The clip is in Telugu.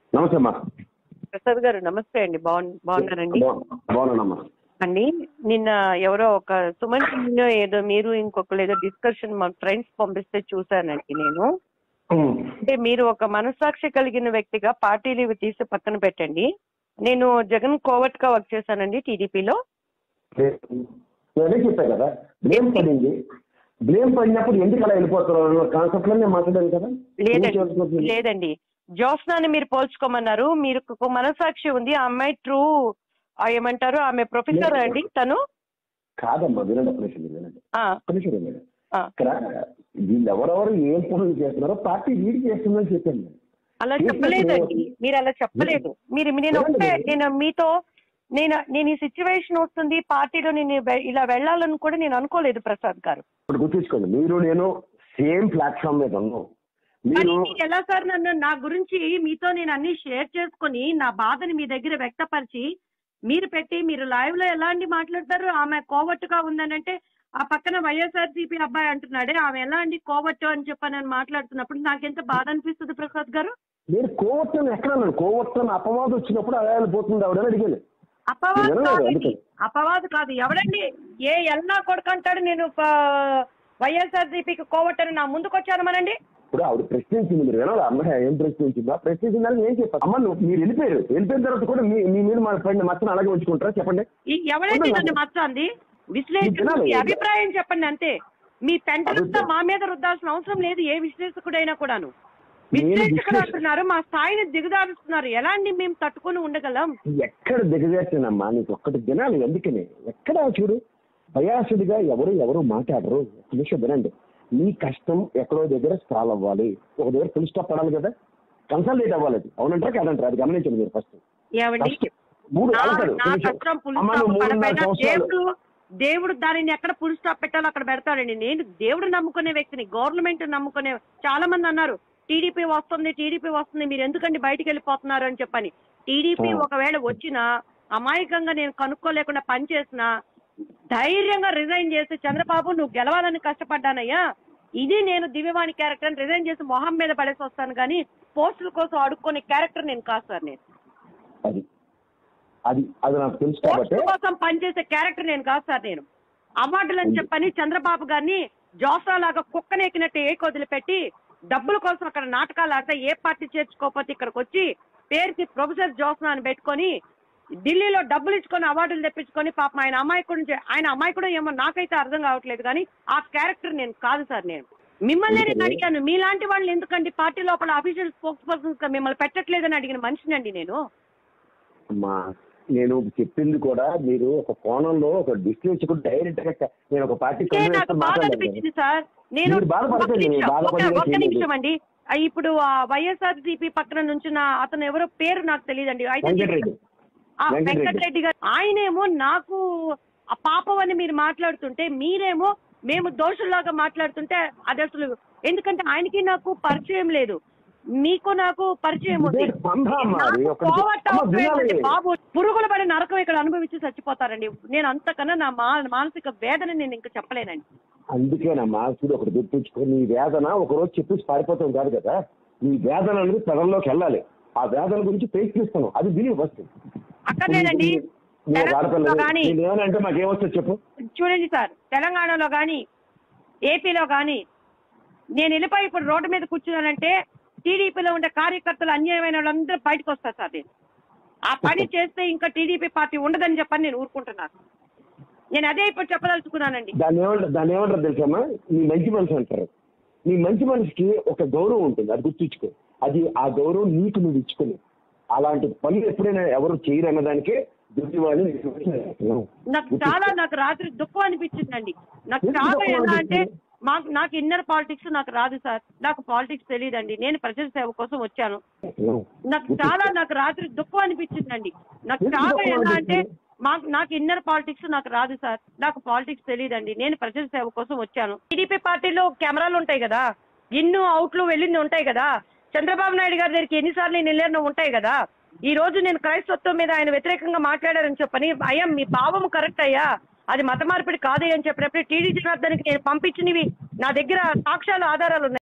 నమస్తే అమ్మా ప్రసాద్ గారు నమస్తే అండి బాగు బాగున్నారండి బా- బాగున్నానమ్మా అండి నిన్న ఎవరో ఒక సుమన్ టీవీలో ఏదో మీరు ఇంకొకరు ఏదో డిస్కషన్ మా ఫ్రెండ్స్ పంపిస్తే చూశానండి నేను ఉమ్. అంటే మీరు ఒక మనస్సాక్షి కలిగిన వ్యక్తిగా పార్టీలు ఇవి తీసి పక్కన పెట్టండి నేను జగన్ కోవట్ గా వర్క్ చేశానండి టీడీపీలో నేను అదే చెప్పా కదా బ్లేమ్ పడింది బ్లేమ్ పడినప్పుడు ఎందుకు అలా వెళ్ళిపోతున్నారు కాన్సెప్ట్ లో నేను మాట్లాడాను కదా లేదండి ఎందుకు వెళ్ళిపోతుంది? లేదండి జ్యోత్స్నాని మీరు పోల్చుకోమన్నారు మీరు ఒక మనస్సాక్షి ఉంది ఆ అమ్మాయి ట్రూ ఏమంటారు ఆమె ప్రొఫెసర్ అండి తను కాదమ్మా వినండి ఒక నిమిషం వినండి ఆ, ఒక నిమిషం వినండి ఆ. ఇక్కడ వీళ్ళు ఎవరెవరు ఏం పనులు చేస్తున్నారో పార్టీ లీడ్ చేస్తుందని చెప్పాను నేను. అలా ఏంటి చెప్పలేదండి అసలు? మీరు అలా చెప్పలేదు మీరు నేను వినండి ఒకటే మీరు. నేను మీతో నేను నేను ఈ సిచ్యువేషన్ వస్తుంది పార్టీలో నేను వె- ఇలా వెళ్ళాలని కూడా నేను అనుకోలేదు ప్రసాద్ గారు ఇప్పుడు గుర్తుంచుకోండి మీరు నేను సేమ్ ప్లాట్ఫామ్ మీద ఉన్నాం మరి మీరు మీరు ఎలా సార్ నన్ను నా గురించి మీతో నేను అన్ని షేర్ చేసుకుని నా బాధని మీ దగ్గర వ్యక్తపరిచి మీరు పెట్టి మీరు లైవ్ లో ఎలాంటి మాట్లాడతారు ఆమె కోవట్టుగా ఉందనంటే ఆ పక్కన వైఎస్ఆర్సీపీ అబ్బాయి అంటున్నాడే ఆమె ఎలా అండి కోవట్టు అని చెప్పి నేను మాట్లాడుతున్నప్పుడు నాకెంత బాధ అనిపిస్తుంది ప్రసాద్ గారు మీరు కోవట్టం ఎక్కడ అన్నాడు కోవట్టం అపవాదం వచ్చినప్పుడు అలా వెళ్ళిపోతుంది ఆవిడని అడిగాను అపవాదు మీరు వినలేదు కాదండి అందుకని. అపవాదు కాదు ఎవడండి ఏ ఎల్లా కొడుకు అంటాడు నేను వైఎస్ఆర్సీపీకి కోవట్టని నా ముందుకు వచ్చాను మనండి ఇప్పుడు ఆవిడ ప్రశ్నించింది మీరు వినాలి అమ్మాయి ఏం ప్రశ్నించిందా ప్రశ్నించిందని నేను చెప్పాను అమ్మ నువ్వు మీరు వెళ్ళిపోయారు వెళ్ళిపోయిన తర్వాత కూడా మీ మీ మీద మా ఫ్రెండ్ మచ్చను అలాగే ఉంచుకుంటారా చెప్పండి ఈ- ఎవడండి నన్ను మచ్చంది విశ్లేషకుడు వినాలి. మీ అభిప్రాయం చెప్పండి అంతే మీ పెంటలంతా మా మీద రుద్దాల్సిన అవసరం లేదు ఏ విశ్లేషకుడైనా కూడాను నేను విశ్లేషకుడు విశ్లేష- అంటున్నారు మా స్థాయిని దిగదారుస్తున్నారు ఎలా అండి మేము తట్టుకొని ఉండగలం ఎక్కడ దిగజేస్తానమ్మా నీకు ఒక్కటి వినాలి అందుకనే ఎక్కడ చూడు భయాసుడిగా ఎవరు ఎవరు మాట్లాడరు ఒక నిమిషం వినండి నీ కష్టం ఎక్కడో దగ్గర సాల్వ్ అవ్వాలి ఒక దగ్గర ఫుల్ స్టాప్ పడాలి కదా కన్సల్టేట్ అవ్వాలి అది అవునంటారా కాదంటారా అది గమనించండి మీరు ఫస్ట్ ఏమండి ఫస్ట్ మూడు నా- ఆగుతాడు. నా ఒక నిమిషం. కష్టం పులి అమ్మ స్టాప్ నువ్వు మూడున్నర పడకపోయినా సంవత్సరాలు దేవుడు దేవుడు దానిని ఎక్కడ పులి స్టాప్ పెట్టాలో అక్కడ పెడతాడండి నేను దేవుడు నమ్ముకునే వ్యక్తిని గవర్నమెంట్ నమ్ముకునే చాలా మంది అన్నారు టీడీపీ వస్తుంది టీడీపీ వస్తుంది మీరు ఎందుకండి బయటికి వెళ్ళిపోతున్నారు అని చెప్పని టీడీపీ ఆ. ఒకవేళ వచ్చినా అమాయకంగా నేను కనుక్కోలేకుండా పనిచేసిన ధైర్యంగా రిజైన్ చేసి చంద్రబాబు నువ్వు గెలవాలని కష్టపడ్డానయ్యా ఇది నేను దివ్యవాణి క్యారెక్టర్ రిజైన్ చేసి మొహం మీద పడేసి వస్తాను కానీ పోస్టుల కోసం అడుక్కునే క్యారెక్టర్ నేను కాదు సార్ నేను అది అది అది నాకు తెలుసు కాబట్టి పోస్ట్ కోసం పనిచేసే క్యారెక్టర్ నేను కాదు సార్ నేను అవార్డులు అని చెప్పని చంద్రబాబు గారిని జోసా లాగా కుక్కనెక్కినట్టు ఏ వదిలిపెట్టి డబ్బుల కోసం అక్కడ నాటకాలు ఆడితే ఏ పార్టీ చేర్చుకోకపోతే ఇక్కడికి వచ్చి పేరుకి ప్రొఫెసర్ జోస్నా అని పెట్టుకొని ఢిల్లీలో డబ్బులు ఇచ్చుకొని అవార్డులు తెప్పించుకొని పాపం ఆయన అమాయకుడు చే- ఆయన అమాయకుడు ఏమో నాకైతే అర్థం కావట్లేదు కానీ ఆ క్యారెక్టర్ నేను కాదు సార్ నేను మిమ్మల్ని నేను అడిగాను మీలాంటి వాళ్ళు ఎందుకండి పార్టీ లోపల అఫీషియల్ స్పోక్స్ పర్సన్స్ గా మిమ్మల్ని పెట్టట్లేదని అడిగిన మనిషినండి నేను అమ్మా నేను చెప్పింది కూడా మీరు ఒక కోణంలో ఒక విశ్లేషకుడు డైరెక్ట్ గా నేను ఒక పార్టీ అంటే నాకు బాధ అనిపించింది సార్ నేను మీరు బాధపడకండి, ఒక్క నిమిషం, బాధపడేది ఒక్క- ఒక్క ఏమీ లేదు. నిమిషం అండి ఆ, ఇప్పుడు వైఎస్ఆర్ సిపి పక్కన నుంచి అతను ఎవరో పేరు నాకు తెలియదండి అయితే వెంకటరెడ్డి ఆ, వెంకటరెడ్డి. వెంకటరెడ్డి గారు ఆయనేమో నాకు ఆ పాపం అని మీరు మాట్లాడుతుంటే మీరేమో మేము దోషుల్లాగా మాట్లాడుతుంటే అది అసలు ఎందుకంటే ఆయనకి నాకు పరిచయం లేదు మీకు నాకు పరిచయం ఉంది ఇదే స్పందన అమ్మా, అది నాకు ఒకటి- కోవట్ట అమ్మ, అవసరం వినాలి. ఏంటంటే బాబు పురుగులు పడే నరకం ఇక్కడ అనుభవించి చచ్చిపోతారండి నేను అంతకన్నా నా మా- మానసిక వేదన నేను ఇంకా చెప్పలేనండి అందుకేనమ్మా చూడు ఒకటి గుర్తుంచుకో నీ వేదన ఒక రోజు చెప్పేసి పారిపోతాం కాదు కదా నీ వేదన అనేది ప్రజల్లోకి వెళ్ళాలి ఆ వేదన గురించి ప్రయత్నిస్తాను అది విని ఫస్ట్ అక్కర్లేదండి తెలంగాణలో కానీ ఏమనంటే మాకు ఏమొస్తుంది చెప్పు చూడండి సార్ తెలంగాణలో కానీ ఏపీలో కానీ నేను వెళ్ళిపోయి ఇప్పుడు రోడ్డు మీద కూర్చున్నానంటే టీడీపీలో ఉండే కార్యకర్తలు అన్యాయమైన వాళ్ళందరూ బయటకు వస్తారు సార్ నేను ఆ పని చేస్తే ఇంకా టీడీపీ పార్టీ ఉండదని చెప్పని నేను ఊరుకుంటున్నాను నేను అదే ఇప్పుడు చెప్పదలుచుకున్నానండి దాన్ని ఏమంటారు దాన్ని ఏమంటారు తెలుసమ్మా నీ మంచి మనసు అంటారు నీ మంచి మనసుకి ఒక గౌరవం ఉంటుంది అది గుర్తుంచుకో అది ఆ గౌరవం నీకు నువ్వు ఇచ్చుకుని అలాంటి పనులు ఎప్పుడైనా ఎవరు చేయరు అన్నదానికే దుడ్డి వాళ్ళు నాకు చాలా నాకు రాత్రి దుఃఖం అనిపించిందండి నాకు ఎందుకు చాలా దుఃఖం ఎలా అంటే అనిపించింది? మాకు నాకు ఇన్నర్ పాలిటిక్స్ నాకు రాదు సార్ నాకు పాలిటిక్స్ తెలియదండి నేను ప్రజల సేవ కోసం వచ్చాను నాకు చాలా నాకు రాత్రి దుఃఖం అనిపించిందండి నాకు ఎందుకు చాలా దుఃఖం ఎలా అంటే అనిపించింది? మాకు నాకు ఇన్నర్ పాలిటిక్స్ నాకు రాదు సార్ నాకు పాలిటిక్స్ తెలియదండి నేను ప్రజల సేవ కోసం వచ్చాను టీడీపీ పార్టీలో కెమెరాలు ఉంటాయి కదా ఇన్ను అవుట్లు వెళ్ళింది ఉంటాయి కదా చంద్రబాబు నాయుడు గారి దగ్గరికి ఎన్నిసార్లు నేను వెళ్ళాను ఉంటాయి కదా ఈ రోజు నేను క్రైస్తత్వం మీద ఆయన వ్యతిరేకంగా మాట్లాడారని చెప్పని అయ్యా మీ భావం కరెక్ట్ అయ్యా అది మత మార్పిడి కాదు అని చెప్పినప్పుడు టీడీ జనార్దన్కి నేను పంపించినవి నా దగ్గర సాక్ష్యాలు ఆధారాలు ఉన్నాయి